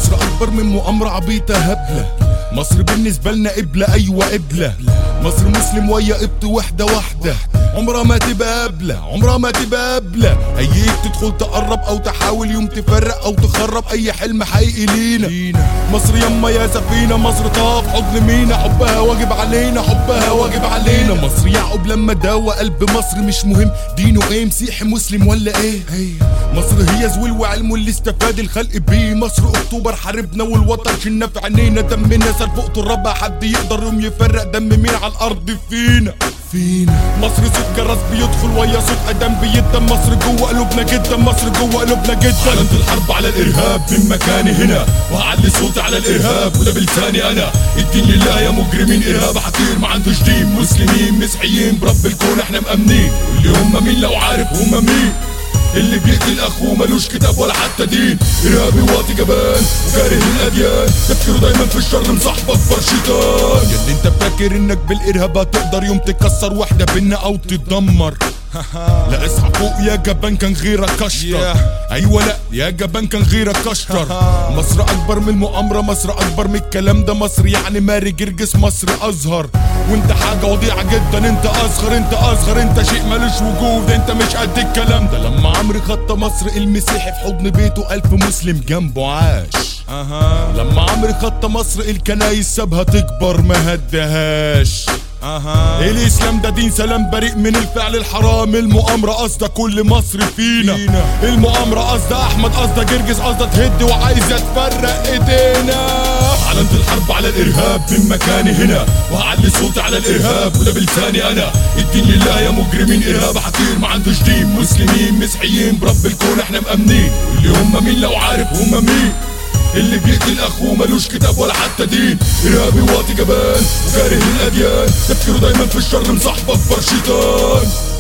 مصر اكبر من مؤامرة عبيطة هبلة مصر بالنسبة لنا قبلة ايوه قبلة مصر مسلم ويا قبط وحدة واحدة عمرها ما تبقى قبلة عمرها ما تبقى قبلة ايك تدخل تقرب او تحاول يوم تفرق او تخرب اي حلم حقيقي لينا مصر يما يا سفينة مصر طاف حضن مينا حبها واجب علينا حبها واجب علينا مصر يعقوب لما داوى قلب مصر مش مهم دينه ايه مسيحي مسلم ولا ايه مصر هي زويل وعلم اللي استفاد الخلق بيه مصر اكتوبر حاربنا والوطن شلنا في عينينا دمنا سال فوق ترابها حد يقدر يوم يفرق دم مين على الارض فينا فينا مصر صوت جرس بيدخل ويا صوت ادم بيدم مصر جوه قلوبنا جدا مصر جوه قلوبنا جدا علامة الحرب على الارهاب من مكاني هنا وهعلي صوتي على الارهاب وده بلساني انا الدين لله يا مجرمين ارهاب حقير ما عندوش دين مسلمين مسيحيين برب الكون احنا مأمنين واللي هم مين لو عارف هم مين اللي بيقتل اخوه ملوش كتاب ولا حتى دين ارهابي واطي جبان وكاره الاديان تفكيره دايما في الشر مصاحبه اكبر شيطان يا اللي انت فاكر انك بالارهاب هتقدر يوم تكسر واحده بينا او تدمر لا اصحى فوق يا جبان كان غيرك اشطر ايوه لا يا جبان كان غيرك اشطر مصر اكبر من المؤامره مصر اكبر من الكلام ده مصر يعني ماري جرجس مصر ازهر وانت حاجه وضيعه جدا انت اصغر انت اصغر انت شيء ملوش وجود انت مش قد الكلام ده لما عمرو خط مصر المسيحي في حضن بيته الف مسلم جنبه عاش اها لما عمرو خط مصر الكنايس سابها تكبر ما هدهاش اها الاسلام ده دين سلام بريء من الفعل الحرام المؤامره قصده كل مصر فينا, فينا. المؤامره قصده احمد قصده جرجس قصده تهد وعايزه تفرق ايدينا علامة الحرب على الارهاب من مكاني هنا وهعلي صوتي على الارهاب وده بلساني انا الدين لله يا مجرمين ارهاب حقير ما عندوش دين مسلمين مسيحيين برب الكون احنا مأمنين واللي هم مين لو عارف هم مين اللي بيقتل اخوه ملوش كتاب ولا حتى دين ارهابي واطي جبان وكاره الاديان تفكيره دايما في الشر مصاحبه اكبر شيطان